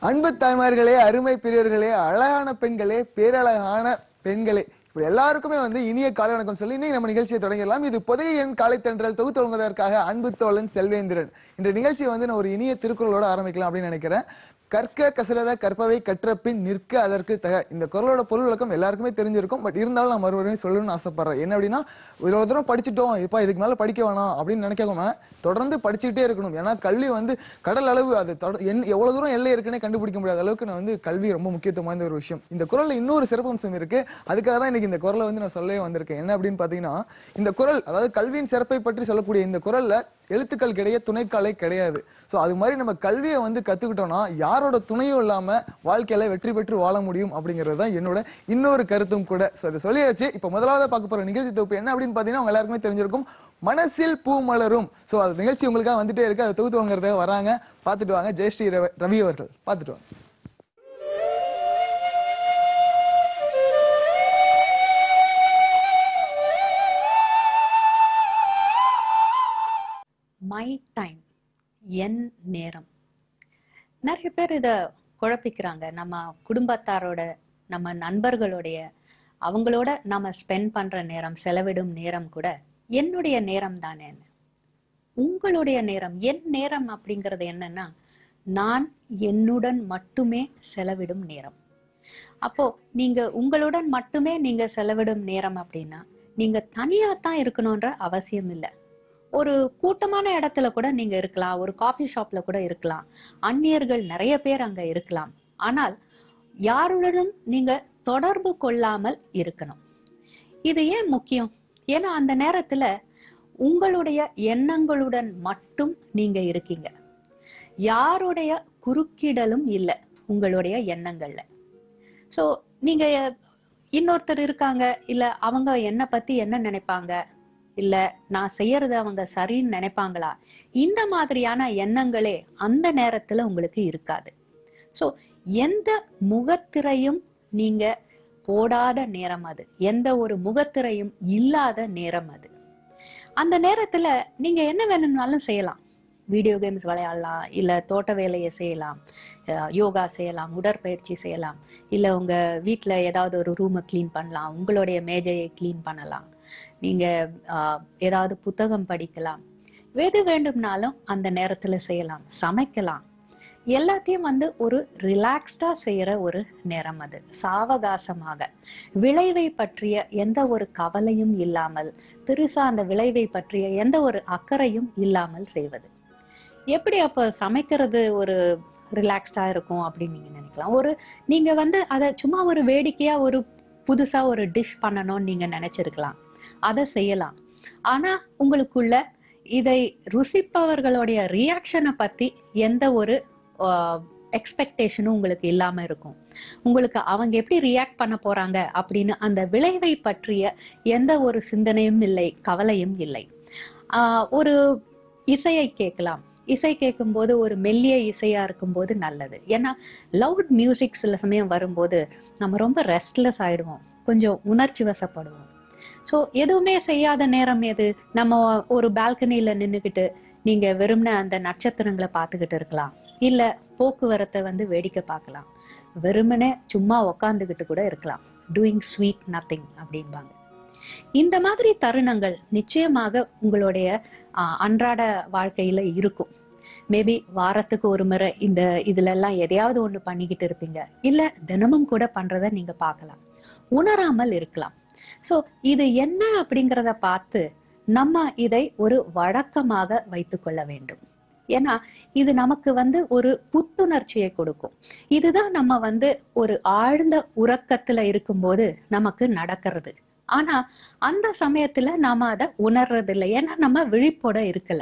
அன்பு தாய்மார்களே அருமை பெரியவர்களே அழகான பெண்களே பேரழகான பெண்களே இப்படி எல்லாருக்குமே வந்து இனிய காலை வணக்கம் சொல்லி இன்னைக்கு நம்ம நிகழ்ச்சியை தொடங்கிடலாம் இது புதைய என் காலை தென்றல் தொகுத்து வழங்குவதற்காக அன்பு தோழன் செல்வேந்திரன் இந்த நிகழ்ச்சியை வந்து நான் ஒரு இனிய திருக்குறளோட ஆரம்பிக்கலாம் அப்படின்னு நினைக்கிறேன் கற்க கசடர கற்பவை கற்ற பின் நிற்க அதற்கு தக இந்த குரலோட பொருள் விளக்கம் எல்லாருக்குமே தெரிஞ்சிருக்கும் பட் இருந்தாலும் நான் மறுபடியும் சொல்லணும்னு ஆசைப்படுறேன் என்ன அப்படின்னா இவ்வளவு தூரம் படிச்சுட்டோம் இப்போ இதுக்கு மேல படிக்க வேணாம் அப்படின்னு நினைக்காம தொடர்ந்து படிச்சுக்கிட்டே இருக்கணும் ஏன்னா கல்வி வந்து கடல் அளவு அது தொட- என் எவ்வளவு தூரம் எல்லை இருக்குன்னே கண்டுபிடிக்க முடியாத அளவுக்கு நான் வந்து கல்வி ரொம்ப முக்கியத்துவம் வாய்ந்த ஒரு விஷயம் இந்த குரல்ல இன்னொரு சிறப்பம்சம் இருக்கு அதுக்காக தான் இன்னைக்கு இந்த குரலை வந்து நான் சொல்லவே வந்திருக்கேன் என்ன அப்படின்னு பாத்தீங்கன்னா இந்த குரல் அதாவது கல்வியின் சிறப்பை பற்றி சொல்லக்கூடிய இந்த குரல்ல எழுத்துக்கள் கிடையாது துணைக்காலை கிடையாது ஸோ அது மாதிரி நம்ம கல்வியை வந்து கத்துக்கிட்டோம்னா யாரோட துணையும் இல்லாம வாழ்க்கையில வெற்றி பெற்று வாழ முடியும் அப்படிங்கிறது தான் என்னோட இன்னொரு கருத்தும் கூட ஸோ அதை சொல்லியாச்சு இப்போ முதலாவது பார்க்க போற நிகழ்ச்சி தொகுப்பு என்ன அப்படின்னு பார்த்தீங்கன்னா உங்க எல்லாருக்குமே தெரிஞ்சிருக்கும் மனசில் பூ மலரும் ஸோ அது நிகழ்ச்சி உங்களுக்காக வந்துட்டே இருக்கு அதை தொகுத்து வாங்குறதுக்காக வராங்க பார்த்துட்டு வாங்க ஜெயஸ்ரீ ரவி- ரவி அவர்கள் பார்த்துட்டு வாங்க மை டைம் என் நேரம் நிறைய பேர் இதை குழப்பிக்கிறாங்க நம்ம குடும்பத்தாரோட நம்ம நண்பர்களுடைய அவங்களோட நம்ம ஸ்பெண்ட் பண்ற நேரம் செலவிடும் நேரம் கூட என்னுடைய நேரம் தானே உங்களுடைய நேரம் என் நேரம் அப்படிங்கிறது என்னன்னா நான் என்னுடன் மட்டுமே செலவிடும் நேரம் அப்போ நீங்க உங்களுடன் மட்டுமே நீங்க செலவிடும் நேரம் அப்படின்னா நீங்க தனியா தான் இருக்கணும்ன்ற அவசியம் இல்லை ஒரு கூட்டமான இடத்துல கூட நீங்க இருக்கலாம் ஒரு காஃபி ஷாப்ல கூட இருக்கலாம் அந்நியர்கள் நிறைய பேர் அங்க இருக்கலாம் ஆனால் யாருடனும் நீங்க தொடர்பு கொள்ளாமல் இருக்கணும் இது ஏன் முக்கியம் ஏன்னா அந்த நேரத்துல உங்களுடைய எண்ணங்களுடன் மட்டும் நீங்க இருக்கீங்க யாருடைய குறுக்கிடலும் இல்லை உங்களுடைய எண்ணங்கள்ல ஸோ நீங்க இன்னொருத்தர் இருக்காங்க இல்ல அவங்க என்ன பத்தி என்ன நினைப்பாங்க இல்ல நான் செய்யறது அவங்க சரின்னு நினைப்பாங்களா இந்த மாதிரியான எண்ணங்களே அந்த நேரத்துல உங்களுக்கு இருக்காது ஸோ எந்த முகத்திரையும் நீங்க போடாத நேரம் அது எந்த ஒரு முகத்திரையும் இல்லாத நேரம் அது அந்த நேரத்துல நீங்க என்ன வேணும்னாலும் செய்யலாம் வீடியோ கேம்ஸ் விளையாடலாம் இல்ல தோட்ட வேலையை செய்யலாம் அஹ் யோகா செய்யலாம் உடற்பயிற்சி செய்யலாம் இல்ல உங்க வீட்ல ஏதாவது ஒரு ரூமை க்ளீன் பண்ணலாம் உங்களுடைய மேஜையை க்ளீன் பண்ணலாம் நீங்க ஆஹ், ஏதாவது புத்தகம் படிக்கலாம் எது வேண்டும்னாலும் அந்த நேரத்துல செய்யலாம் சமைக்கலாம் எல்லாத்தையும் வந்து ஒரு ரிலாக்ஸ்டா செய்யற ஒரு நேரம் அது சாவகாசமாக விளைவை பற்றிய எந்த ஒரு கவலையும் இல்லாமல் பெருசா அந்த விளைவை பற்றிய எந்த ஒரு அக்கறையும் இல்லாமல் செய்வது எப்படி அப்ப சமைக்கிறது ஒரு ரிலாக்ஸ்டா இருக்கும் அப்படின்னு நீங்க நினைக்கலாம் ஒரு நீங்க வந்து அதை சும்மா ஒரு வேடிக்கையா ஒரு புதுசா ஒரு டிஷ் பண்ணணும்னு நீங்க நினைச்சிருக்கலாம் அதை செய்யலாம் ஆனா உங்களுக்குள்ள இதை ருசிப்பவர்களுடைய ரியாக்ஷனை பத்தி எந்த ஒரு எக்ஸ்பெக்டேஷனும் உங்களுக்கு இல்லாம இருக்கும் உங்களுக்கு அவங்க எப்படி ரியாக்ட் பண்ண போறாங்க அப்படின்னு அந்த விளைவை பற்றிய எந்த ஒரு சிந்தனையும் இல்லை கவலையும் இல்லை ஆஹ் ஒரு இசையை கேட்கலாம் இசை கேட்கும்போது ஒரு மெல்லிய இசையா இருக்கும்போது நல்லது ஏன்னா லவுட் மியூசிக் சில சமயம் வரும்போது நம்ம ரொம்ப ரெஸ்ட்லெஸ் ஆயிடுவோம் கொஞ்சம் உணர்ச்சி வசப்படுவோம் ஸோ எதுவுமே செய்யாத நேரம் எது நம்ம ஒரு பால்கனியில நின்றுக்கிட்டு நீங்க வெறும்ன அந்த நட்சத்திரங்களை பார்த்துக்கிட்டு இருக்கலாம் இல்ல போக்குவரத்தை வந்து வேடிக்கை பார்க்கலாம் வெறுமனே சும்மா உக்காந்துக்கிட்டு கூட இருக்கலாம் டூயிங் ஸ்வீட் நத்திங் அப்படிம்பாங்க இந்த மாதிரி தருணங்கள் நிச்சயமாக உங்களுடைய ஆஹ், அன்றாட வாழ்க்கையில இருக்கும் மேபி வாரத்துக்கு ஒரு முறை இந்த இதுல எல்லாம் எதையாவது ஒண்ணு பண்ணிக்கிட்டு இருப்பீங்க இல்ல தினமும் கூட பண்றத நீங்க பார்க்கலாம் உணராமல் இருக்கலாம் சோ இது என்ன அப்படிங்கிறத பார்த்து நம்ம இதை ஒரு வழக்கமாக வைத்துக்கொள்ள வேண்டும் ஏன்னா இது நமக்கு வந்து ஒரு புத்துணர்ச்சியை கொடுக்கும் இதுதான் நம்ம வந்து ஒரு ஆழ்ந்த உறக்கத்துல இருக்கும்போது நமக்கு நடக்கிறது ஆனா அந்த சமயத்துல நாம அதை உணர்றது இல்லை ஏன்னா நம்ம விழிப்போட இருக்கல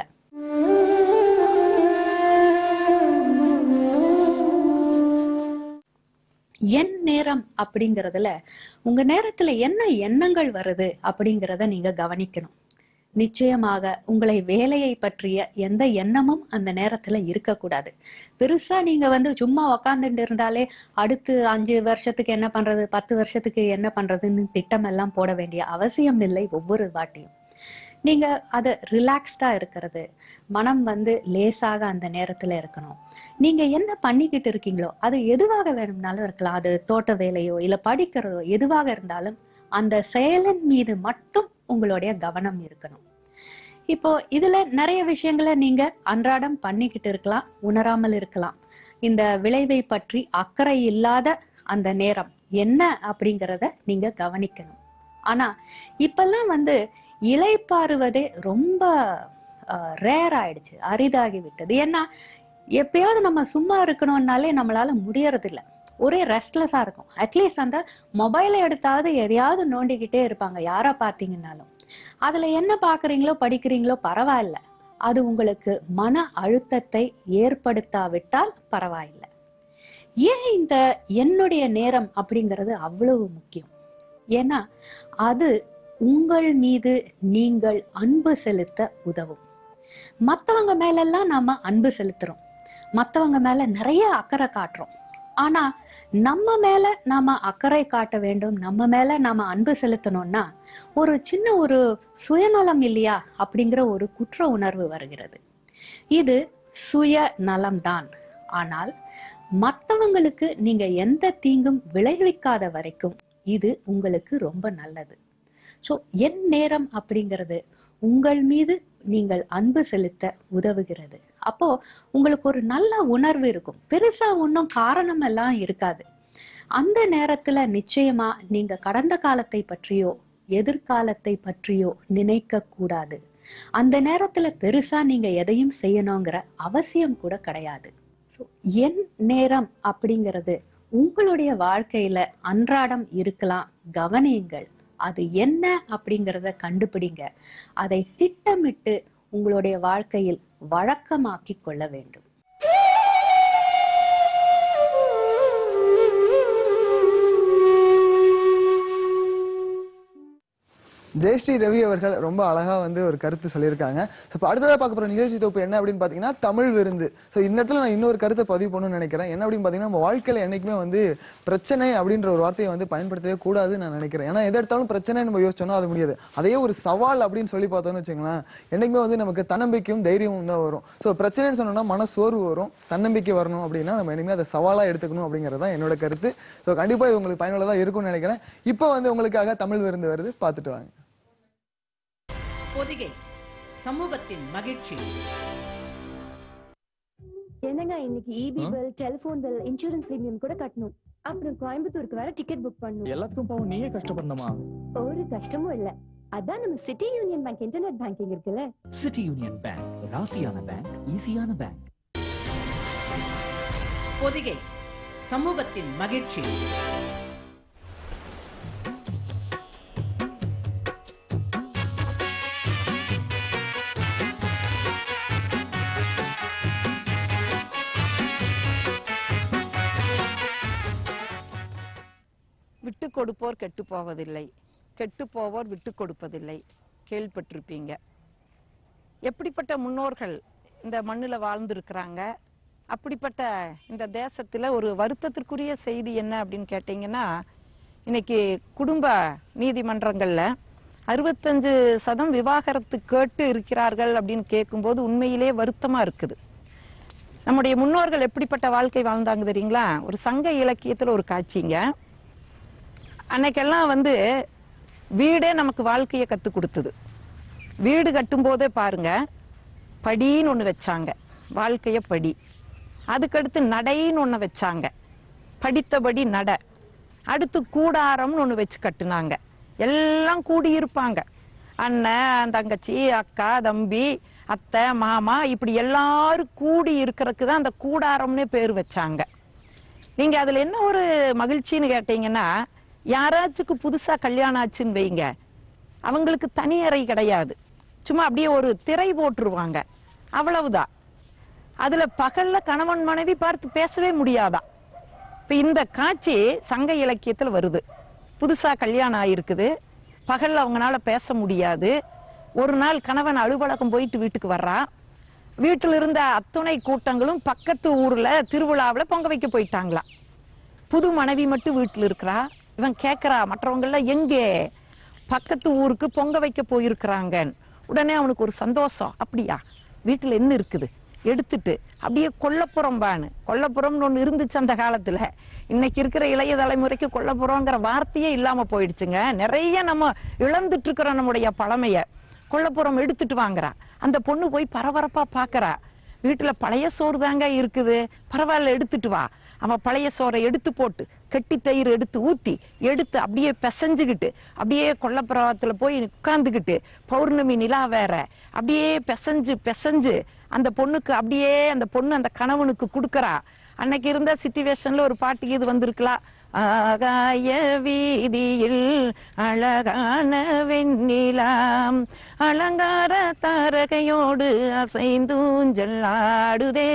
என் நேரம் அப்படிங்கறதுல உங்க நேரத்துல என்ன எண்ணங்கள் வருது அப்படிங்கறத நீங்க கவனிக்கணும் நிச்சயமாக உங்களை வேலையை பற்றிய எந்த எண்ணமும் அந்த நேரத்துல இருக்கக்கூடாது பெருசா நீங்க வந்து சும்மா உக்காந்துட்டு இருந்தாலே அடுத்து அஞ்சு வருஷத்துக்கு என்ன பண்றது பத்து வருஷத்துக்கு என்ன பண்றதுன்னு திட்டம் எல்லாம் போட வேண்டிய அவசியம் இல்லை ஒவ்வொரு வாட்டியும் நீங்க அது ரிலாக்ஸ்டா இருக்கிறது மனம் வந்து லேசாக அந்த நேரத்துல இருக்கணும் நீங்க என்ன பண்ணிக்கிட்டு இருக்கீங்களோ அது எதுவாக வேணும்னாலும் இருக்கலாம் அது தோட்ட வேலையோ இல்ல படிக்கிறதோ எதுவாக இருந்தாலும் அந்த செயலின் மீது மட்டும் உங்களுடைய கவனம் இருக்கணும் இப்போ இதுல நிறைய விஷயங்களை நீங்க அன்றாடம் பண்ணிக்கிட்டு இருக்கலாம் உணராமல் இருக்கலாம் இந்த விளைவை பற்றி அக்கறை இல்லாத அந்த நேரம் என்ன அப்படிங்கிறத நீங்க கவனிக்கணும் ஆனா இப்பெல்லாம் வந்து இலைப்பாறுவதே ரொம்ப ரேர் ஆயிடுச்சு அரிதாகி விட்டது ஏன்னா எப்பயாவது நம்ம சும்மா இருக்கணும்னாலே நம்மளால முடியறது இல்ல ஒரே ரெஸ்ட்லெஸ்ஸா இருக்கும் அட்லீஸ்ட் அந்த மொபைலை எடுத்தாவது எதையாவது நோண்டிக்கிட்டே இருப்பாங்க யாரை பார்த்தீங்கன்னாலும் அதுல என்ன பாக்குறீங்களோ படிக்கிறீங்களோ பரவாயில்ல அது உங்களுக்கு மன அழுத்தத்தை ஏற்படுத்தாவிட்டால் பரவாயில்லை ஏன் இந்த என்னுடைய நேரம் அப்படிங்கிறது அவ்வளவு முக்கியம் ஏன்னா அது உங்கள் மீது நீங்கள் அன்பு செலுத்த உதவும் மத்தவங்க மேலெல்லாம் நாம அன்பு செலுத்துறோம் மத்தவங்க மேல நிறைய அக்கறை காட்டுறோம் ஆனா நம்ம மேல நாம அக்கறை காட்ட வேண்டும் நம்ம மேல நாம அன்பு செலுத்தணும்னா ஒரு சின்ன ஒரு சுயநலம் இல்லையா அப்படிங்கிற ஒரு குற்ற உணர்வு வருகிறது இது சுய நலம்தான் ஆனால் மற்றவங்களுக்கு நீங்க எந்த தீங்கும் விளைவிக்காத வரைக்கும் இது உங்களுக்கு ரொம்ப நல்லது ஸோ என் நேரம் அப்படிங்கிறது உங்கள் மீது நீங்கள் அன்பு செலுத்த உதவுகிறது அப்போ உங்களுக்கு ஒரு நல்ல உணர்வு இருக்கும் பெருசா ஒன்றும் காரணம் எல்லாம் இருக்காது அந்த நேரத்துல நிச்சயமா நீங்க கடந்த காலத்தை பற்றியோ எதிர்காலத்தை பற்றியோ நினைக்க கூடாது அந்த நேரத்துல பெருசா நீங்க எதையும் செய்யணுங்கிற அவசியம் கூட கிடையாது ஸோ என் நேரம் அப்படிங்கிறது உங்களுடைய வாழ்க்கையில அன்றாடம் இருக்கலாம் கவனியுங்கள் அது என்ன அப்படிங்கிறத கண்டுபிடிங்க அதை திட்டமிட்டு உங்களுடைய வாழ்க்கையில் வழக்கமாக்கிக் கொள்ள வேண்டும் ஜெயஸ்ரீ ரவி அவர்கள் ரொம்ப அழகா வந்து ஒரு கருத்து சொல்லியிருக்காங்க ஸோ இப்போ அடுத்ததாக பார்க்க போகிற நிகழ்ச்சி தொகுப்பு என்ன அப்படின்னு பார்த்தீங்கன்னா தமிழ் விருந்து ஸோ இந்த இடத்துல நான் இன்னொரு கருத்தை பதிவு பண்ணணும்னு நினைக்கிறேன் என்ன அப்படின்னு பார்த்தீங்கன்னா நம்ம வாழ்க்கையில் என்னைக்குமே வந்து பிரச்சனை அப்படின்ற ஒரு வார்த்தையை வந்து பயன்படுத்தவே கூடாதுன்னு நான் நினைக்கிறேன் ஏன்னா எது எடுத்தாலும் பிரச்சனை நம்ம யோசிச்சோம்னா அது முடியாது அதையே ஒரு சவால் அப்படின்னு சொல்லி பார்த்தோம்னு வச்சுங்களேன் என்னைக்குமே வந்து நமக்கு தன்னம்பிக்கையும் தைரியமும் தான் வரும் ஸோ பிரச்சனைன்னு சொன்னோம்னா மன சோர்வு வரும் தன்னம்பிக்கை வரணும் அப்படின்னா நம்ம இனிமேல் அதை சவாலாக எடுத்துக்கணும் அப்படிங்கிறது தான் என்னோட கருத்து ஸோ கண்டிப்பாக இது உங்களுக்கு பயனுள்ளதாக இருக்கும்னு நினைக்கிறேன் இப்போ வந்து உங்களுக்காக தமிழ் விருந்து வருது பார்த்துட்டு வாங்க பொதிகை சமூகத்தின் மகிழ்ச்சி என்னங்க இன்னைக்கு EB bill telephone bill insurance premium கூட கட்டணும் அப்புறம் கோயம்புத்தூருக்கு வேற டிக்கெட் புக் பண்ணணும் எல்லாத்துக்கும் பாவம் நீயே கஷ்டப்படணுமா ஒரு கஷ்டமும் இல்ல அதான் நம்ம City Union Bank internet banking இருக்குல்ல சிட்டி யூனியன் பேங்க் ராசியான பேங்க் ஈஸியான பேங்க் பொதிகை சமூகத்தின் மகிழ்ச்சி விட்டு கொடுப்போர் கெட்டு போவதில்லை கெட்டு போவோர் விட்டு கொடுப்பதில்லை கேள்விப்பட்டிருப்பீங்க எப்படிப்பட்ட முன்னோர்கள் இந்த மண்ணில் வாழ்ந்திருக்கிறாங்க அப்படிப்பட்ட இந்த தேசத்தில் ஒரு வருத்தத்திற்குரிய செய்தி என்ன அப்படின்னு கேட்டிங்கன்னா இன்னைக்கு குடும்ப நீதிமன்றங்களில் அறுபத்தஞ்சு சதம் விவாகரத்து கேட்டு இருக்கிறார்கள் அப்படின்னு கேட்கும்போது உண்மையிலே வருத்தமாக இருக்குது நம்முடைய முன்னோர்கள் எப்படிப்பட்ட வாழ்க்கை வாழ்ந்தாங்க தெரியுங்களா ஒரு சங்க இலக்கியத்தில் ஒரு காட்சிங்க அன்னைக்கெல்லாம் வந்து வீடே நமக்கு வாழ்க்கையை கற்றுக் கொடுத்தது வீடு கட்டும்போதே பாருங்க படின்னு ஒன்று வச்சாங்க வாழ்க்கைய படி அதுக்கடுத்து நடைன்னு ஒன்று வச்சாங்க படித்தபடி நட அடுத்து கூடாரம்னு ஒன்று வச்சு கட்டுனாங்க எல்லாம் கூடி இருப்பாங்க அண்ணன் தங்கச்சி அக்கா தம்பி அத்தை மாமா இப்படி எல்லாரும் கூடி இருக்கிறதுக்கு தான் அந்த கூடாரம்னே பேர் வச்சாங்க நீங்க அதுல என்ன ஒரு மகிழ்ச்சின்னு கேட்டீங்கன்னா யாராச்சுக்கு புதுசா கல்யாணம் ஆச்சுன்னு வைங்க அவங்களுக்கு தனி அறை கிடையாது சும்மா அப்படியே ஒரு திரை போட்டுருவாங்க அவ்வளவுதான் அதுல பகல்ல கணவன் மனைவி பார்த்து பேசவே முடியாதா இப்ப இந்த காட்சி சங்க இலக்கியத்துல வருது புதுசா கல்யாணம் ஆயிருக்குது பகல்ல அவங்களால பேச முடியாது ஒரு நாள் கணவன் அலுவலகம் போயிட்டு வீட்டுக்கு வர்றா வீட்டில் இருந்த அத்துணை கூட்டங்களும் பக்கத்து ஊர்ல திருவிழாவில் பொங்க வைக்க போயிட்டாங்களாம் புது மனைவி மட்டும் வீட்டில் இருக்கிறா இவன் கேட்குறா மற்றவங்கெல்லாம் எங்கே பக்கத்து ஊருக்கு பொங்க வைக்க போயிருக்கிறாங்க உடனே அவனுக்கு ஒரு சந்தோஷம் அப்படியா வீட்டுல என்ன இருக்குது எடுத்துட்டு அப்படியே கொல்லப்புறம் பானு கொல்லப்புறம்னு ஒண்ணு இருந்துச்சு அந்த காலத்துல இன்னைக்கு இருக்கிற இளைய தலைமுறைக்கு கொல்லப்புறங்கிற வார்த்தையே இல்லாம போயிடுச்சுங்க நிறைய நம்ம இழந்துட்டு இருக்கிறோம் நம்முடைய பழமைய கொல்லப்புறம் எடுத்துட்டு வாங்குறா அந்த பொண்ணு போய் பரபரப்பா பாக்குறா வீட்டுல பழைய சோறு தாங்க இருக்குது பரவாயில்ல எடுத்துட்டு வா அவன் பழைய சோறை எடுத்து போட்டு கெட்டி தயிர் எடுத்து ஊத்தி எடுத்து அப்படியே பிசைஞ்சுக்கிட்டு அப்படியே கொல்லப்புறத்துல போய் உட்கார்ந்துக்கிட்டு பௌர்ணமி நிலா வேற அப்படியே பிசைஞ்சு பிசைஞ்சு அந்த பொண்ணுக்கு அப்படியே அந்த பொண்ணு அந்த கணவனுக்கு கொடுக்கறா அன்னைக்கு இருந்த சிச்சுவேஷன்ல ஒரு பாட்டு இது வந்திருக்கலாம் ஆகாய வீதியில் அழகான வெண்ணிலாம் அலங்கார தாரகையோடு அசைந்தூஞ்சல் ஆடுதே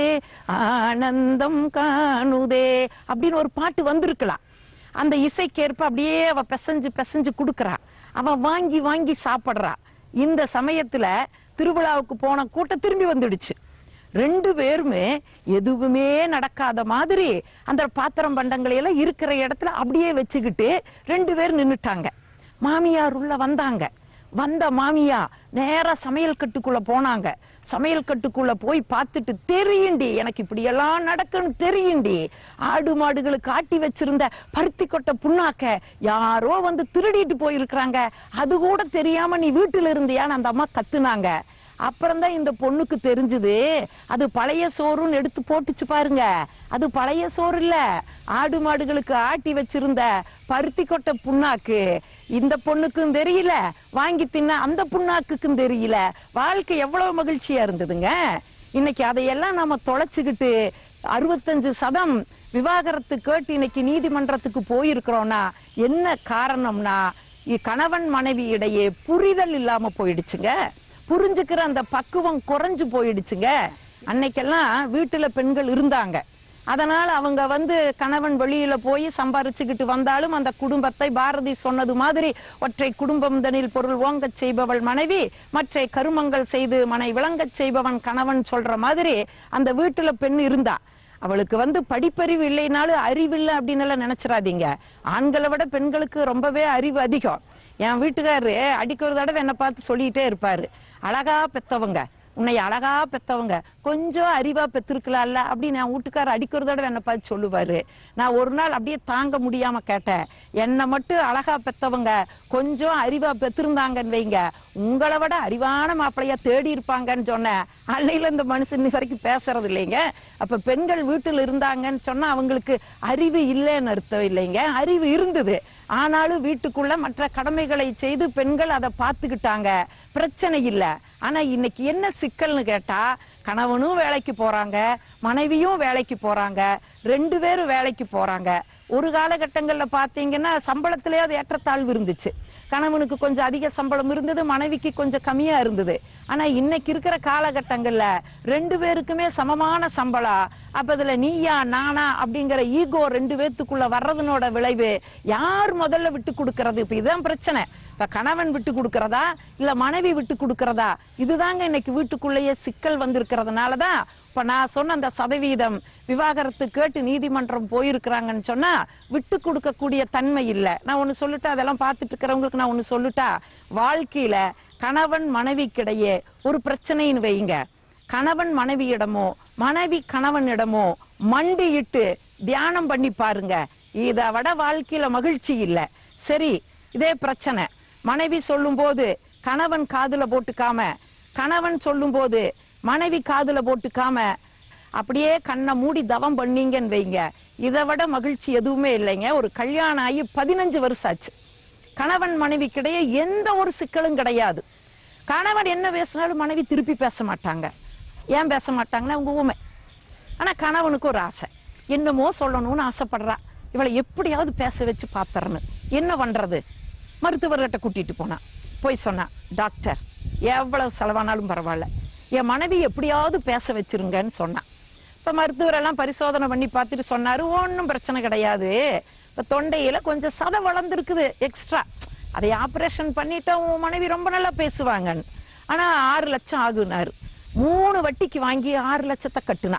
ஆனந்தம் காணுதே அப்படின்னு ஒரு பாட்டு வந்திருக்கலாம் அந்த இசைக்கேற்ப அப்படியே அவ பிசைஞ்சு பிசைஞ்சு கொடுக்கறா அவ வாங்கி வாங்கி சாப்பிடுறா இந்த சமயத்துல திருவிழாவுக்கு போன கூட்டம் திரும்பி வந்துடுச்சு ரெண்டு பேருமே எதுவுமே நடக்காத மாதிரி அந்த பாத்திரம் பண்டங்களை எல்லாம் இருக்கிற இடத்துல அப்படியே வச்சுக்கிட்டு ரெண்டு பேர் நின்னுட்டாங்க மாமியார் உள்ள வந்தாங்க வந்த மாமியா நேரா சமையல் கட்டுக்குள்ள போனாங்க சமையல் கட்டுக்குள்ள போய் பார்த்துட்டு தெரியுண்டி எனக்கு இப்படி எல்லாம் நடக்குன்னு தெரியுண்டி ஆடு மாடுகளுக்கு ஆட்டி வச்சிருந்த பருத்தி கொட்டை புண்ணாக்க யாரோ வந்து திருடிட்டு போயிருக்கிறாங்க அது கூட தெரியாம நீ வீட்டுல இருந்தியான்னு அந்த அம்மா கத்துனாங்க அப்புறம்தான் இந்த பொண்ணுக்கு தெரிஞ்சது அது பழைய சோறுன்னு எடுத்து போட்டுச்சு பாருங்க அது பழைய சோறு இல்ல ஆடு மாடுகளுக்கு ஆட்டி வச்சிருந்த பருத்தி கொட்டை புண்ணாக்கு இந்த பொண்ணுக்கும் தெரியல வாங்கி தின்ன அந்த புண்ணாக்குக்கும் தெரியல வாழ்க்கை எவ்வளவு மகிழ்ச்சியா இருந்ததுங்க இன்னைக்கு அதையெல்லாம் நாம தொலைச்சுக்கிட்டு அறுபத்தஞ்சு சதம் விவாகரத்து கேட்டு இன்னைக்கு நீதிமன்றத்துக்கு போயிருக்கிறோம்னா என்ன காரணம்னா இ- கணவன் மனைவி இடையே புரிதல் இல்லாம போயிடுச்சுங்க புரிஞ்சுக்கிற அந்த பக்குவம் குறைஞ்சு போயிடுச்சுங்க அன்னைக்கெல்லாம் வீட்டுல பெண்கள் இருந்தாங்க அதனால அவங்க வந்து கணவன் வெளியில போய் சம்பாரிச்சுக்கிட்டு வந்தாலும் அந்த குடும்பத்தை பாரதி சொன்னது மாதிரி ஒற்றை குடும்பம் தனில் பொருள் ஓங்கச் செய்பவள் மனைவி மற்றை கருமங்கள் செய்து மனை விளங்கச் செய்பவன் கணவன் சொல்ற மாதிரி அந்த வீட்டுல பெண் இருந்தா அவளுக்கு வந்து படிப்பறிவு இல்லைனாலும் அறிவில்லை அப்படின்னு எல்லாம் நினைச்சிடாதீங்க ஆண்களை விட பெண்களுக்கு ரொம்பவே அறிவு அதிகம் என் வீட்டுக்காரரு அடிக்க ஒரு தடவை என்னை பார்த்து சொல்லிட்டே இருப்பாரு அழகா பெத்தவங்க உன்னை அழகா பெத்தவங்க கொஞ்சம் அறிவா பெத்திருக்கலாம்ல அப்படின்னு என் வீட்டுக்காரர் அடிக்க ஒரு தடவை என்னை பார்த்து சொல்லுவாரு நான் ஒரு நாள் அப்படியே தாங்க முடியாம கேட்டேன் என்னை மட்டும் அழகா பெத்தவங்க கொஞ்சம் அறிவா பெத்திருந்தாங்கன்னு வைங்க உங்களை விட அறிவான மாப்பிள்ளையா தேடி இருப்பாங்கன்னு சொன்னேன் அன்னையில இந்த மனுஷன் இன்னி வரைக்கும் பேசுறது இல்லைங்க அப்ப பெண்கள் வீட்டுல இருந்தாங்கன்னு சொன்னா அவங்களுக்கு அறிவு இல்லைன்னு அர்த்தம் இல்லைங்க அறிவு இருந்தது ஆனாலும் வீட்டுக்குள்ள மற்ற கடமைகளை செய்து பெண்கள் அதை பார்த்துக்கிட்டாங்க பிரச்சனை இல்ல ஆனா இன்னைக்கு என்ன சிக்கல்னு கேட்டா கணவனும் வேலைக்கு போறாங்க மனைவியும் வேலைக்கு போறாங்க ரெண்டு பேரும் வேலைக்கு போறாங்க ஒரு காலகட்டங்கள்ல பாத்தீங்கன்னா சம்பளத்திலே அது ஏற்றத்தாழ்வு இருந்துச்சு கணவனுக்கு கொஞ்சம் அதிக சம்பளம் இருந்தது மனைவிக்கு கொஞ்சம் கம்மியா இருந்தது ஆனா இன்னைக்கு இருக்கிற காலகட்டங்கள்ல ரெண்டு பேருக்குமே சமமான சம்பளம் அப்ப இதுல நீயா நானா அப்படிங்கிற ஈகோ ரெண்டு பேத்துக்குள்ள வர்றதுனோட விளைவு யார் முதல்ல விட்டு கொடுக்கறது இப்ப இதுதான் பிரச்சனை இப்ப கணவன் விட்டு கொடுக்கறதா இல்ல மனைவி விட்டு கொடுக்கறதா இதுதாங்க இன்னைக்கு வீட்டுக்குள்ளேயே சிக்கல் வந்திருக்கிறதுனாலதான் இப்ப நான் சொன்ன அந்த சதவீதம் விவாகரத்து கேட்டு நீதிமன்றம் போயிருக்கிறாங்கன்னு சொன்னா விட்டு கொடுக்கக்கூடிய தன்மை இல்ல நான் ஒண்ணு சொல்லிட்டா அதெல்லாம் பார்த்துட்டு இருக்கிறவங்களுக்கு நான் ஒண்ணு சொல்லிட்டா வாழ்க்கையில கணவன் மனைவிக்கிடையே ஒரு பிரச்சனைன்னு வைங்க கணவன் மனைவியிடமோ மனைவி கணவனிடமோ மண்டியிட்டு தியானம் பண்ணி பாருங்க இதை விட வாழ்க்கையில மகிழ்ச்சி இல்ல சரி இதே பிரச்சனை மனைவி சொல்லும்போது கணவன் காதுல போட்டுக்காம கணவன் சொல்லும்போது மனைவி காதுல போட்டுக்காம அப்படியே கண்ணை மூடி தவம் பண்ணீங்கன்னு வைங்க இதை விட மகிழ்ச்சி எதுவுமே இல்லைங்க ஒரு கல்யாணம் ஆகி பதினஞ்சு வருஷம் ஆச்சு கணவன் மனைவிக்கிடையே எந்த ஒரு சிக்கலும் கிடையாது கணவன் என்ன பேசினாலும் மனைவி திருப்பி பேச மாட்டாங்க ஏன் பேச மாட்டாங்கன்னா அவங்க ஊமை ஆனா கணவனுக்கு ஒரு ஆசை என்னமோ சொல்லணும்னு ஆசைப்படுறா இவளை எப்படியாவது பேச வச்சு பாத்துறன்னு என்ன பண்றது மருத்துவர்கிட்ட கூட்டிட்டு போனா போய் சொன்னா டாக்டர் எவ்வளவு செலவானாலும் பரவாயில்ல என் மனைவி எப்படியாவது பேச வச்சிருங்கன்னு சொன்னான் இப்ப மருத்துவர் எல்லாம் பரிசோதனை பண்ணி பார்த்துட்டு சொன்னாரு ஒன்றும் பிரச்சனை கிடையாது இப்ப தொண்டையில கொஞ்சம் சதை வளர்ந்துருக்குது எக்ஸ்ட்ரா அதை ஆபரேஷன் பண்ணிட்டா உன் மனைவி ரொம்ப நல்லா பேசுவாங்கன்னு ஆனா ஆறு லட்சம் ஆகுனாரு மூணு வட்டிக்கு வாங்கி ஆறு லட்சத்தை கட்டுனா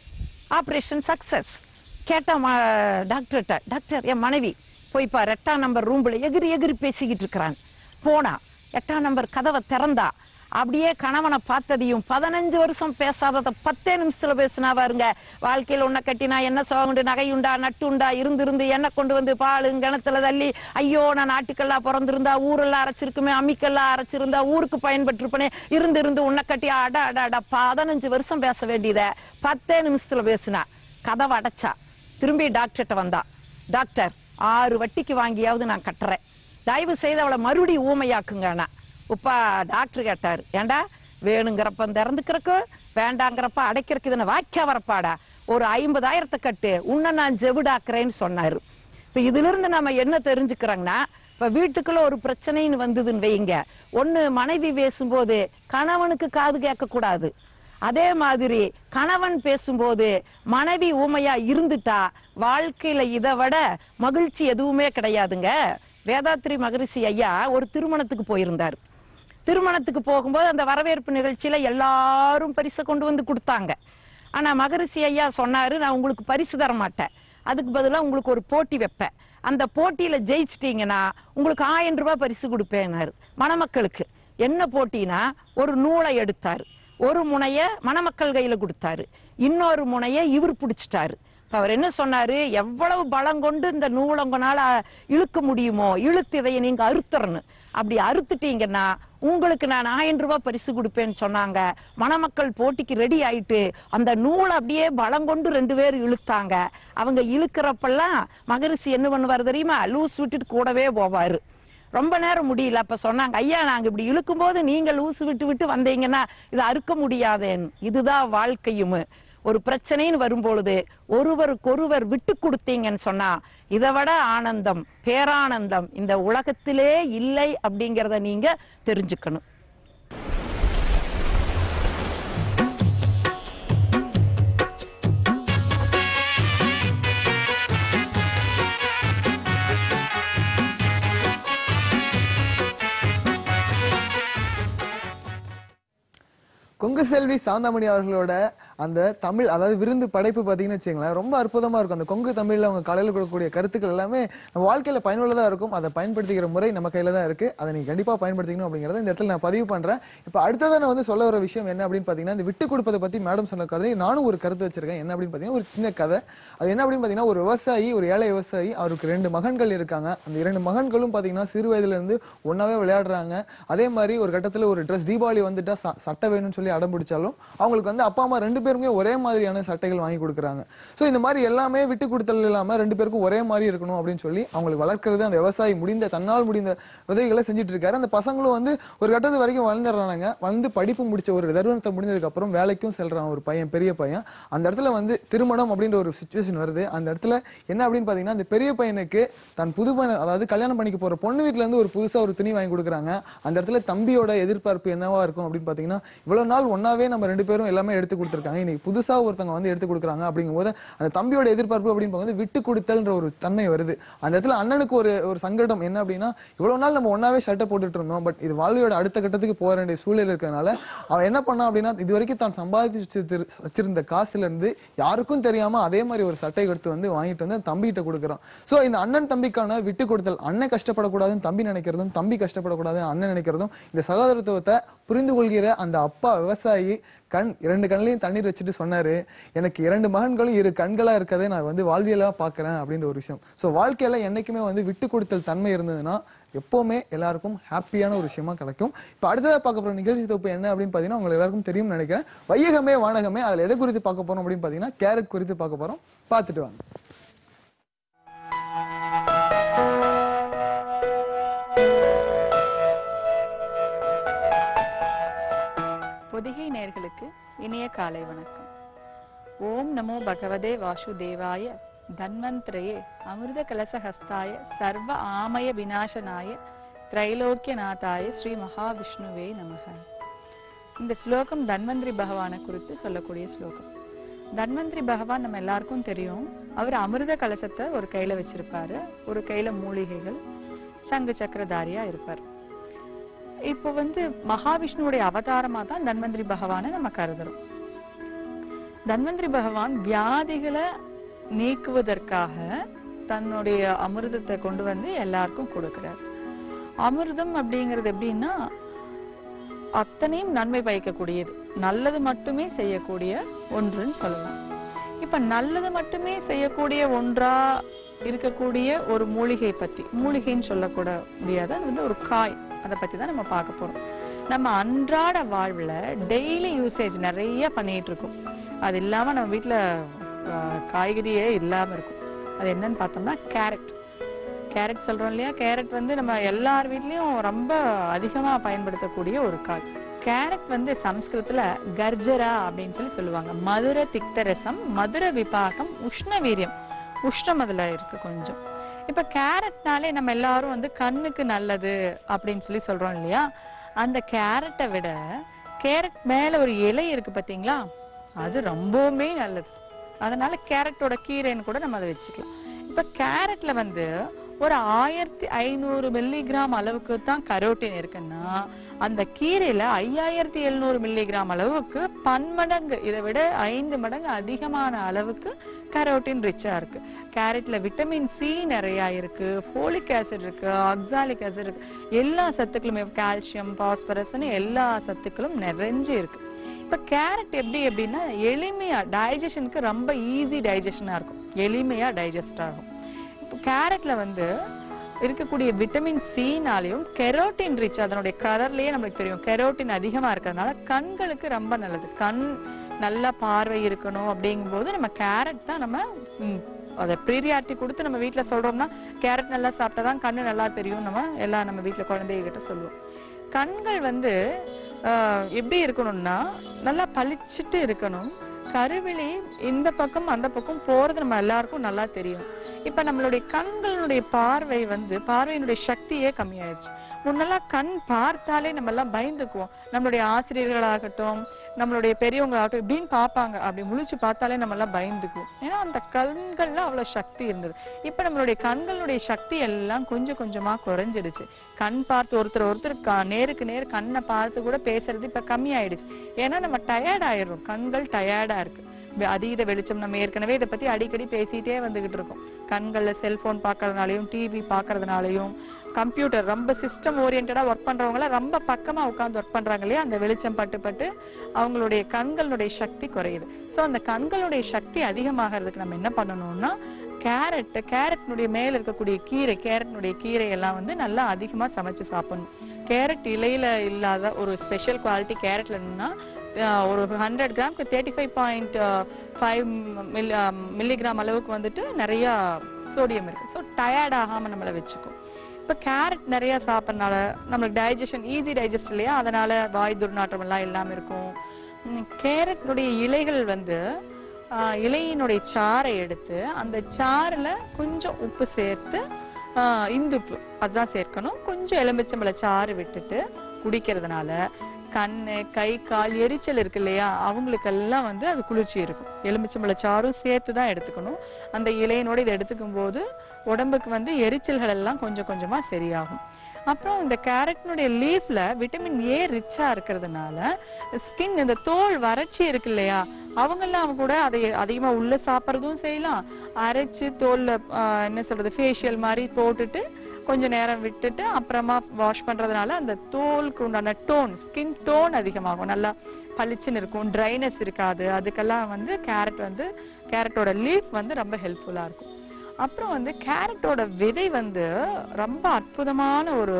ஆபரேஷன் சக்சஸ் கேட்டா டாக்டர்கிட்ட டாக்டர் என் மனைவி போய் பாரு எட்டாம் நம்பர் ரூம்ல எகிரி எகிரி பேசிக்கிட்டு இருக்கிறான் போனா எட்டாம் நம்பர் கதவை திறந்தா அப்படியே கணவனை பார்த்ததையும் பதினஞ்சு வருஷம் பேசாதத பத்தே நிமிஷத்துல பேசினா பாருங்க வாழ்க்கையில உன்னை கட்டினா என்ன சோகுண்டு நகையுண்டா நட்டுண்டா இருந்திருந்து என்ன கொண்டு வந்து பாலு கிணத்துல தள்ளி ஐயோ நான் நாட்டுக்கெல்லாம் பிறந்திருந்தா ஊரெல்லாம் அரைச்சிருக்குமே அம்மிக்கெல்லாம் அரைச்சிருந்தா ஊருக்கு பயன்பட்டிருப்பனே இருந்து இருந்து உன்னை கட்டி அட அட அட பதினஞ்சு வருஷம் பேச வேண்டியத பத்தே நிமிஷத்துல பேசினா கதவை அடைச்சா திரும்பி டாக்டர்கிட்ட வந்தா டாக்டர் ஆறு வட்டிக்கு வாங்கியாவது நான் கட்டுறேன் தயவு செய்து அவளை மறுபடி ஊமையாக்குங்கண்ணா உப்பா டாக்டர் கேட்டாரு ஏண்டா வேணுங்கிறப்ப திறந்துக்கிறக்கு வேண்டாங்கிறப்ப அடைக்கிறக்கு இதுன்னு வாக்கியா வரப்பாடா ஒரு ஐம்பதாயிரத்தை கட்டு உன்னை நான் ஜெவிடாக்குறேன்னு சொன்னாரு இப்ப இதுல இருந்து நம்ம என்ன தெரிஞ்சுக்கிறோங்கன்னா இப்ப வீட்டுக்குள்ள ஒரு பிரச்சனைன்னு வந்ததுன்னு வைங்க ஒண்ணு மனைவி பேசும்போது கணவனுக்கு காது கேட்க கூடாது அதே மாதிரி கணவன் பேசும்போது மனைவி ஊமையா இருந்துட்டா வாழ்க்கையில இதை விட மகிழ்ச்சி எதுவுமே கிடையாதுங்க வேதாத்ரி மகரிஷி ஐயா ஒரு திருமணத்துக்கு போயிருந்தார் திருமணத்துக்கு போகும்போது அந்த வரவேற்பு நிகழ்ச்சியில எல்லாரும் பரிசை கொண்டு வந்து கொடுத்தாங்க ஆனா மகரிஷி ஐயா சொன்னாரு நான் உங்களுக்கு பரிசு தர மாட்டேன் அதுக்கு பதிலா உங்களுக்கு ஒரு போட்டி வைப்பேன் அந்த போட்டியில ஜெயிச்சிட்டீங்கன்னா உங்களுக்கு ஆயிரம் ரூபாய் பரிசு கொடுப்பேன்னாரு மணமக்களுக்கு என்ன போட்டினா ஒரு நூலை எடுத்தாரு ஒரு முனைய மணமக்கள் கையில கொடுத்தாரு இன்னொரு முனைய இவர் பிடிச்சிட்டாரு இப்ப அவர் என்ன சொன்னாரு எவ்வளவு பலம் கொண்டு இந்த நூலை உங்களால இழுக்க முடியுமோ இழுத்து இதைய நீங்க அறுத்துறணும் அப்படி அறுத்துட்டீங்கன்னா உங்களுக்கு நான் ஆயிரம் ரூபாய் பரிசு கொடுப்பேன்னு சொன்னாங்க மணமக்கள் போட்டிக்கு ரெடி ஆயிட்டு அந்த நூலை அப்படியே பலம் கொண்டு ரெண்டு பேர் இழுத்தாங்க அவங்க இழுக்கிறப்பெல்லாம் மகரிஷி என்ன பண்ணுவார் தெரியுமா லூஸ் விட்டுட்டு கூடவே போவாரு ரொம்ப நேரம் முடியல அப்ப சொன்னாங்க ஐயா நாங்க இப்படி இழுக்கும்போது நீங்க லூசு விட்டு விட்டு வந்தீங்கன்னா இதை அறுக்க முடியாதேன் இதுதான் வாழ்க்கையும் ஒரு பிரச்சனைன்னு வரும்பொழுது ஒருவருக்கொருவர் விட்டு கொடுத்தீங்கன்னு சொன்னா இதை விட ஆனந்தம் பேரானந்தம் இந்த உலகத்திலே இல்லை அப்படிங்கறத நீங்க தெரிஞ்சுக்கணும் கொங்கு செல்வி சாந்தாமணி அவர்களோட அந்த தமிழ் அதாவது விருந்து படைப்பு பார்த்தீங்கன்னு வச்சுங்களேன் ரொம்ப அற்புதமா இருக்கும் அந்த கொங்கு தமிழ்ல அவங்க காலையில் கொடுக்கக்கூடிய கருத்துக்கள் எல்லாமே நம்ம வாழ்க்கையில பயனுள்ளதா இருக்கும் அதை பயன்படுத்திக்கிற முறை நம்ம கையில தான் இருக்கு அதை நீங்க கண்டிப்பா பயன்படுத்திக்கணும் அப்படிங்கறத இந்த இடத்துல நான் பதிவு பண்றேன் இப்போ அடுத்ததான் நான் வந்து சொல்ல வர விஷயம் என்ன அப்படின்னு பார்த்தீங்கன்னா இந்த விட்டு கொடுப்பதை பத்தி மேடம் சொன்ன கருதை நானும் ஒரு கருத்து வச்சிருக்கேன் என்ன அப்படின்னு பார்த்தீங்கன்னா ஒரு சின்ன கதை அது என்ன அப்படின்னு பார்த்தீங்கன்னா ஒரு விவசாயி ஒரு ஏழை விவசாயி அவருக்கு ரெண்டு மகன்கள் இருக்காங்க அந்த இரண்டு மகன்களும் பார்த்தீங்கன்னா சிறு வயதுல இருந்து ஒன்னாவே விளையாடுறாங்க அதே மாதிரி ஒரு கட்டத்துல ஒரு ட்ரெஸ் தீபாவளி வந்துட்டா ச- சட்டை வேணும்னு சொல்லி அடம் பிடிச்சாலும் அவங்களுக்கு வந்து அப்பா அம்மா ரெண்டு பேருமே ஒரே மாதிரியான சட்டைகள் வாங்கி கொடுக்குறாங்க ஸோ இந்த மாதிரி எல்லாமே விட்டு கொடுத்தல் இல்லாம ரெண்டு பேருக்கும் ஒரே மாதிரி இருக்கணும் அப்படின்னு சொல்லி அவங்களுக்கு வளர்க்கறது அந்த விவசாயி முடிந்த தன்னால் முடிந்த உதவிகளை செஞ்சுட்டு இருக்காரு அந்த பசங்களும் வந்து ஒரு கட்டத்து வரைக்கும் வளர்ந்துடுறாங்க வந்து படிப்பு முடிச்ச ஒரு தருணத்தை முடிஞ்சதுக்கு அப்புறம் வேலைக்கும் செல்றான் ஒரு பையன் பெரிய பையன் அந்த இடத்துல வந்து திருமணம் அப்படின்ற ஒரு சுச்சுவேஷன் வருது அந்த இடத்துல என்ன அப்படின்னு பாத்தீங்கன்னா அந்த பெரிய பையனுக்கு தன் புது பையன் அதாவது கல்யாணம் பண்ணிக்க போற பொண்ணு வீட்ல இருந்து ஒரு புதுசா ஒரு துணி வாங்கி கொடுக்குறாங்க அந்த இடத்துல தம்பியோட எதிர்பார்ப்பு என்னவா இருக்கும் அப்படின்னு பாத்தீங்கன்னா இவ்வளவு நாள் ஒன்னாவே நம்ம ரெண்டு பேரும் எல்லாமே எடுத்து கொடுத்துருக்காங்க இன்னைக்கு புதுசா ஒருத்தவங்க வந்து எடுத்து கொடுக்குறாங்க அப்படிங்கும்போது அந்த தம்பியோட எதிர்பார்ப்பு அப்படின்னு வந்து விட்டு கொடுத்தல்ன்ற ஒரு தன்மை வருது அந்த இடத்துல அண்ணனுக்கு ஒரு ஒரு சங்கடம் என்ன அப்படின்னா இவ்வளவு நாள் நம்ம ஒன்னாவே ஷர்ட்டை போட்டுட்டு இருந்தோம் பட் இது வாழ்வியோட அடுத்த கட்டத்துக்கு போக வேண்டிய சூழல் இருக்கிறதுனால அவன் என்ன பண்ணான் அப்படின்னா இது வரைக்கும் தான் சம்பாதிச்சு வச்சிரு- வச்சிருந்த காசுல இருந்து யாருக்கும் தெரியாம அதே மாதிரி ஒரு சட்டை எடுத்து வந்து வாங்கிட்டு வந்து தம்பிகிட்ட கொடுக்குறான் சோ இந்த அண்ணன் தம்பிக்கான விட்டு கொடுத்தல் அண்ணன் கஷ்டப்படக்கூடாதுன்னு தம்பி நினைக்கிறதும் தம்பி கஷ்டப்படக்கூடாது அண்ணன் நினைக்கிறதும் இந்த சகோதரத்துவத்தை புரிந்து கொள்கிற அந்த அப்பா விவசாயி கண் இரண்டு கண்ணையும் தண்ணீர் வச்சுட்டு சொன்னாரு எனக்கு இரண்டு மகன்களும் இரு கண்களா இருக்கதை நான் வந்து வாழ்வியலா பாக்குறேன் அப்படின்ற ஒரு விஷயம் சோ வாழ்க்கையில என்னைக்குமே வந்து விட்டு கொடுத்தல் தன்மை இருந்ததுன்னா எப்பவுமே எல்லாருக்கும் ஹாப்பியான ஒரு விஷயமா கிடைக்கும் இப்போ அடுத்ததா பார்க்க போற நிகழ்ச்சி தொகுப்பு என்ன அப்படின்னு பாத்தீங்கன்னா உங்களுக்கு எல்லாருக்கும் தெரியும்னு நினைக்கிறேன் வையகமே வானகமே அதுல எதை குறித்து பார்க்க போறோம் அப்படின்னு பாத்தீங்கன்னா கேரட் குறித்து பார்க்க போறோம் பார்த்துட்டு வாங்க பொதிகை நேர்களுக்கு இனிய காலை வணக்கம் ஓம் நமோ பகவதே வாசுதேவாய தன்வந்திரயே அமிர்த கலசஹஸ்தாய சர்வ ஆமய விநாசனாய திரைலோக்கியநாதாய ஸ்ரீ மகாவிஷ்ணுவே நமக இந்த ஸ்லோகம் தன்வந்திரி பகவானை குறித்து சொல்லக்கூடிய ஸ்லோகம் தன்வந்திரி பகவான் நம்ம எல்லாருக்கும் தெரியும் அவர் அமிர்த கலசத்தை ஒரு கையில வச்சிருப்பாரு ஒரு கையில மூலிகைகள் சங்கு சக்கரதாரியா இருப்பார் இப்போ வந்து மகாவிஷ்ணுவுடைய அவதாரமா தான் தன்வந்திரி பகவானை நம்ம கருதுறோம் தன்வந்திரி பகவான் வியாதிகளை நீக்குவதற்காக தன்னுடைய அமிர்தத்தை கொண்டு வந்து எல்லாருக்கும் கொடுக்கிறார் அமிர்தம் அப்படிங்கிறது எப்படின்னா அத்தனையும் நன்மை பயக்கக்கூடியது நல்லது மட்டுமே செய்யக்கூடிய ஒன்றுன்னு சொல்லலாம் இப்ப நல்லது மட்டுமே செய்யக்கூடிய ஒன்றா இருக்கக்கூடிய ஒரு மூலிகை பத்தி மூலிகைன்னு சொல்லக்கூட முடியாது அது வந்து ஒரு காய் அதை பத்தி தான் நம்ம பார்க்க போறோம் நம்ம அன்றாட வாழ்வுல டெய்லி யூசேஜ் நிறைய பண்ணிட்டு இருக்கோம் அது இல்லாம நம்ம வீட்ல ஆஹ், காய்கறியே இல்லாம இருக்கும் அது என்னன்னு பார்த்தோம்னா கேரட் கேரட் சொல்றோம் இல்லையா கேரட் வந்து நம்ம எல்லார் வீட்லயும் ரொம்ப அதிகமா பயன்படுத்தக்கூடிய ஒரு காய் கேரட் வந்து சம்ஸ்கிருதத்துல கர்ஜரா அப்படின்னு சொல்லி சொல்லுவாங்க மதுர திக்தரசம் மதுர விபாகம் உஷ்ண வீரியம் உஷ்ணம் அதுல இருக்கு கொஞ்சம் இப்ப கேரட்னாலே நம்ம எல்லாரும் வந்து கண்ணுக்கு நல்லது அப்படின்னு சொல்லி சொல்றோம் இல்லையா அந்த கேரட்டை விட கேரட் மேல ஒரு இலை இருக்கு பாத்தீங்களா அது ரொம்பவுமே நல்லது அதனால கேரட்டோட கீரைன்னு கூட நம்ம அதை வச்சுக்கலாம் இப்ப கேரட்ல வந்து ஒரு ஆயிரத்தி ஐநூறு மில்லிகிராம் அளவுக்கு தான் கரோட்டின் இருக்குன்னா அந்த கீரையில ஐயாயிரத்தி எழுநூறு மில்லிகிராம் அளவுக்கு பன்மடங்கு இதை விட ஐந்து மடங்கு அதிகமான அளவுக்கு கரோட்டின் ரிச்சா இருக்கு கேரட்ல விட்டமின் சி நிறைய இருக்கு ஃபோலிக் ஆசிட் இருக்கு ஆக்சாலிக் ஆசிட் இருக்கு எல்லா சத்துக்களுமே கால்சியம் பாஸ்பரஸ்னு எல்லா சத்துக்களும் நிறைஞ்சு இருக்கு இப்ப கேரட் எப்படி எப்படின்னா எளிமையா டைஜஷனுக்கு ரொம்ப ஈஸி டைஜஷனா இருக்கும் எளிமையா டைஜஸ்ட் ஆகும் இப்போ கேரட்ல வந்து இருக்கக்கூடிய விட்டமின் சினாலையும் கெரோட்டின் ரிச் அதனுடைய கலர்லயே நமக்கு தெரியும் கெரோட்டின் அதிகமா இருக்கிறதுனால கண்களுக்கு ரொம்ப நல்லது கண் நல்ல பார்வை இருக்கணும் அப்படிங்கும்போது நம்ம கேரட் தான் நம்ம ம், அதை ப்ரீரியாரிட்டி கொடுத்து நம்ம வீட்ல சொல்றோம்னா கேரட் நல்லா சாப்பிட்டா தான் கண்ணு நல்லா தெரியும் நம்ம எல்லாம் நம்ம வீட்ல குழந்தைகிட்ட சொல்லுவோம் கண்கள் வந்து ஆஹ், எப்படி இருக்கணும்னா நல்லா பளிச்சிட்டு இருக்கணும் கருவிழி இந்த பக்கம் அந்த பக்கம் போறது நம்ம எல்லாருக்கும் நல்லா தெரியும் இப்ப நம்மளுடைய கண்களுடைய பார்வை வந்து பார்வையினுடைய சக்தியே கம்மியாயிடுச்சு முன்னெல்லாம் கண் பார்த்தாலே நம்ம எல்லாம் பயந்துக்குவோம் நம்மளுடைய ஆசிரியர்களாகட்டும் நம்மளுடைய பெரியவங்களாகட்டும் இப்படின்னு பார்ப்பாங்க அப்படி முழிச்சு பார்த்தாலே நம்ம எல்லாம் பயந்துக்குவோம் ஏன்னா அந்த கண்கள்ல அவ்வளவு சக்தி இருந்தது இப்ப நம்மளுடைய கண்களுடைய சக்தி எல்லாம் கொஞ்சம் கொஞ்சமா குறைஞ்சிடுச்சு கண் பார்த்து ஒருத்தர் ஒருத்தர் க- நேருக்கு நேர் கண்ணை பார்த்து கூட பேசுறது இப்ப கம்மி ஆயிடுச்சு ஏன்னா நம்ம டயர்ட் ஆயிடுறோம் கண்கள் டயர்டா இருக்கு வெ- அதீத வெளிச்சம் நம்ம ஏற்கனவே இதை பத்தி அடிக்கடி பேசிட்டே வந்துகிட்டு இருக்கோம் கண்கள்ல செல்போன் பார்க்கறதுனாலயும் டிவி பார்க்கறதுனாலயும் கம்ப்யூட்டர் ரொம்ப சிஸ்டம் ஓரியன்டா ஒர்க் பண்றவங்க ரொம்ப பக்கமா உட்கார்ந்து ஒர்க் பண்றாங்க இல்லையா அந்த வெளிச்சம் பட்டு பட்டு அவங்களுடைய கண்களுடைய சக்தி குறையுது சோ அந்த கண்களுடைய சக்தி அதிகமாகிறதுக்கு நம்ம என்ன பண்ணணும்னா கேரட் கேரட்னுடைய மேல இருக்கக்கூடிய கீரை கேரட்னுடைய கீரை எல்லாம் வந்து நல்லா அதிகமா சமைச்சு சாப்பிடணும் கேரட் இலையில இல்லாத ஒரு ஸ்பெஷல் குவாலிட்டி கேரட்ல என்னன்னா ஆஹ் ஒரு ஹண்ட்ரட் கிராம்க்கு thirty five point five milligram அளவுக்கு வந்துட்டு நிறைய சோடியம் இருக்கு ஸோ டயர்ட் ஆகாம நம்மளை வச்சுக்கும் இப்போ கேரட் நிறைய சாப்பிட்றனால நம்மளுக்கு டைஜஷன் ஈஸி டைஜஸ்ட் இல்லையா அதனால வாய் துர்நாற்றம் எல்லாம் இல்லாம இருக்கும் ம், கேரட்னுடைய இலைகள் வந்து ஆஹ், இலையினுடைய சாறை எடுத்து அந்த சாறுல கொஞ்சம் உப்பு சேர்த்து ஆஹ், இந்துப்பு அதுதான் சேர்க்கணும் கொஞ்சம் எலுமிச்சம்பழ சாறு விட்டுட்டு குடிக்கிறதுனால கண்ணு கை கால் எரிச்சல் இருக்கு இல்லையா அவங்களுக்கெல்லாம் வந்து அது குளிர்ச்சி இருக்கும் எலுமிச்சம்பழ சாறும் சேர்த்து தான் எடுத்துக்கணும் அந்த இலையினோட இதை எடுத்துக்கும் போது உடம்புக்கு வந்து எரிச்சல்கள் எல்லாம் கொஞ்சம் கொஞ்சமா சரியாகும் அப்புறம் இந்த கேரட்னுடைய லீஃப்ல விட்டமின் ஏ ரிச்சா இருக்கிறதுனால ஸ்கின் இந்த தோல் வறட்சி இருக்கு இல்லையா அவங்கெல்லாம் கூட அதை அதிகமா உள்ள சாப்பிட்றதும் செய்யலாம் அரைச்சு தோல்ல ஆஹ், என்ன சொல்றது ஃபேஷியல் மாதிரி போட்டுட்டு கொஞ்ச நேரம் விட்டுட்டு அப்புறமா வாஷ் பண்றதுனால அந்த தோலுக்கு உண்டான டோன் ஸ்கின் டோன் அதிகமாகும் நல்லா பளிச்சுன்னு இருக்கும் ட்ரைனஸ் இருக்காது அதுக்கெல்லாம் வந்து கேரட் வந்து கேரட்டோட லீஃப் வந்து ரொம்ப ஹெல்ப்ஃபுல்லா இருக்கும் அப்புறம் வந்து கேரட்டோட விதை வந்து ரொம்ப அற்புதமான ஒரு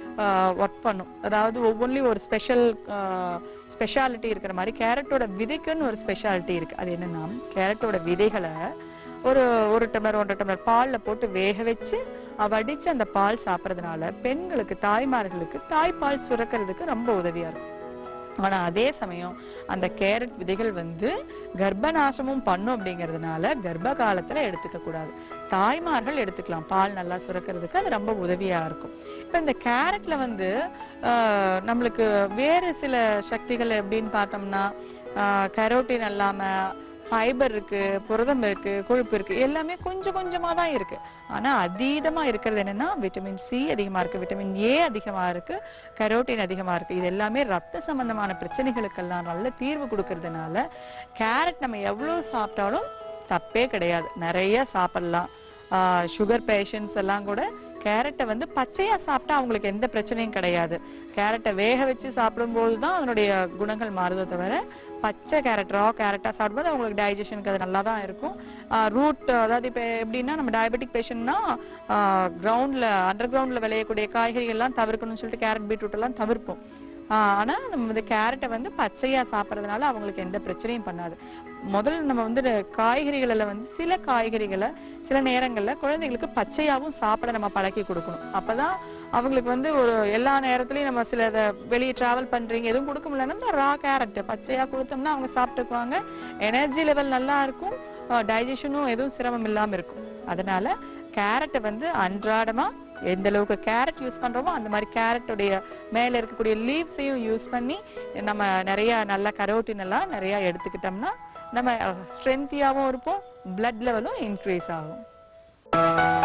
ஒர்க் பண்ணும் அதாவது ஒவ்வொன்றிலையும் ஒரு ஸ்பெஷல் ஸ்பெஷாலிட்டி இருக்கிற மாதிரி கேரட்டோட விதைக்குன்னு ஒரு ஸ்பெஷாலிட்டி இருக்கு அது என்னன்னா கேரட்டோட விதைகளை ஒரு ஒரு டம்ளர் ஒன்றரை டம்ளர் பால்ல போட்டு வேக வச்சு அஹ், வடிச்சு அந்த பால் சாப்பிட்றதுனால பெண்களுக்கு தாய்மார்களுக்கு தாய்ப்பால் சுரக்கிறதுக்கு ரொம்ப உதவியா இருக்கும் ஆனா அதே சமயம் அந்த கேரட் விதைகள் வந்து கர்ப்பநாசமும் பண்ணும் அப்படிங்கறதுனால கர்ப்ப காலத்துல எடுத்துக்க கூடாது தாய்மார்கள் எடுத்துக்கலாம் பால் நல்லா சுரக்கிறதுக்கு அது ரொம்ப உதவியா இருக்கும் இப்ப இந்த கேரட்ல வந்து ஆஹ், நம்மளுக்கு வேறு சில சக்திகள் எப்படின்னு பார்த்தோம்னா கரோட்டின் இல்லாம ஃபைபர் இருக்கு புரதம் இருக்கு கொழுப்பு இருக்கு எல்லாமே கொஞ்சம் கொஞ்சமா தான் இருக்கு ஆனா அதீதமா இருக்கிறது என்னன்னா விட்டமின் சி அதிகமா இருக்கு விட்டமின் ஏ அதிகமா இருக்கு கரோட்டின் அதிகமா இருக்கு இது எல்லாமே ரத்த சம்பந்தமான பிரச்சனைகளுக்கெல்லாம் நல்ல தீர்வு கொடுக்கறதுனால கேரட் நம்ம எவ்வளவு சாப்பிட்டாலும் தப்பே கிடையாது நிறைய சாப்பிடலாம் சுகர் பேஷண்ட்ஸ் எல்லாம் கூட கேரட்டை வந்து பச்சையா சாப்பிட்டா அவங்களுக்கு எந்த பிரச்சனையும் கிடையாது கேரட்டை வேக வச்சு சாப்பிடும்போது தான் அதனுடைய குணங்கள் மாறுதோ தவிர பச்சை கேரட் ரா கேரட்டா சாப்பிடும்போது அவங்களுக்கு டைஜஷனுக்கு அது நல்லா தான் இருக்கும் ரூட் அதாவது இப்போ எப்படின்னா நம்ம டயபெட்டிக் பேஷண்ட்னா கிரவுண்ட்ல அண்டர் கிரவுண்ட்ல விளையக்கூடிய காய்கறிகள் எல்லாம் தவிர்க்கணும்னு சொல்லிட்டு கேரட் பீட்ரூட் எல்லாம் தவிர்ப்போம் ஆஹ் ஆனா நம்ம இந்த கேரட்டை வந்து பச்சையா சாப்பிட்றதுனால அவங்களுக்கு எந்த பிரச்சனையும் பண்ணாது முதல்ல நம்ம வந்து இந்த காய்கறிகளில் வந்து சில காய்கறிகளை சில நேரங்கள்ல குழந்தைங்களுக்கு பச்சையாவும் சாப்பிட நம்ம பழக்கி கொடுக்கணும் அப்பதான் அவங்களுக்கு வந்து ஒரு எல்லா நேரத்துலயும் நம்ம சில இத வெளியே டிராவல் பண்றீங்க எதுவும் கொடுக்க முடியலன்னா ரா கேரட் பச்சையா கொடுத்தோம்னா அவங்க சாப்பிட்டுக்குவாங்க எனர்ஜி லெவல் நல்லா இருக்கும் டைஜஷனும் எதுவும் சிரமம் இல்லாம இருக்கும் அதனால கேரட்டை வந்து அன்றாடமா எந்த அளவுக்கு கேரட் யூஸ் பண்றோமோ அந்த மாதிரி கேரட்டுடைய மேல இருக்கக்கூடிய லீவ்ஸையும் யூஸ் பண்ணி நம்ம நிறைய நல்ல கரோட்டின் எல்லாம் நிறைய எடுத்துக்கிட்டோம்னா நம்ம ஸ்ட்ரென்த்தியாவும் இருப்போம் பிளட் லெவலும் இன்க்ரீஸ் ஆகும்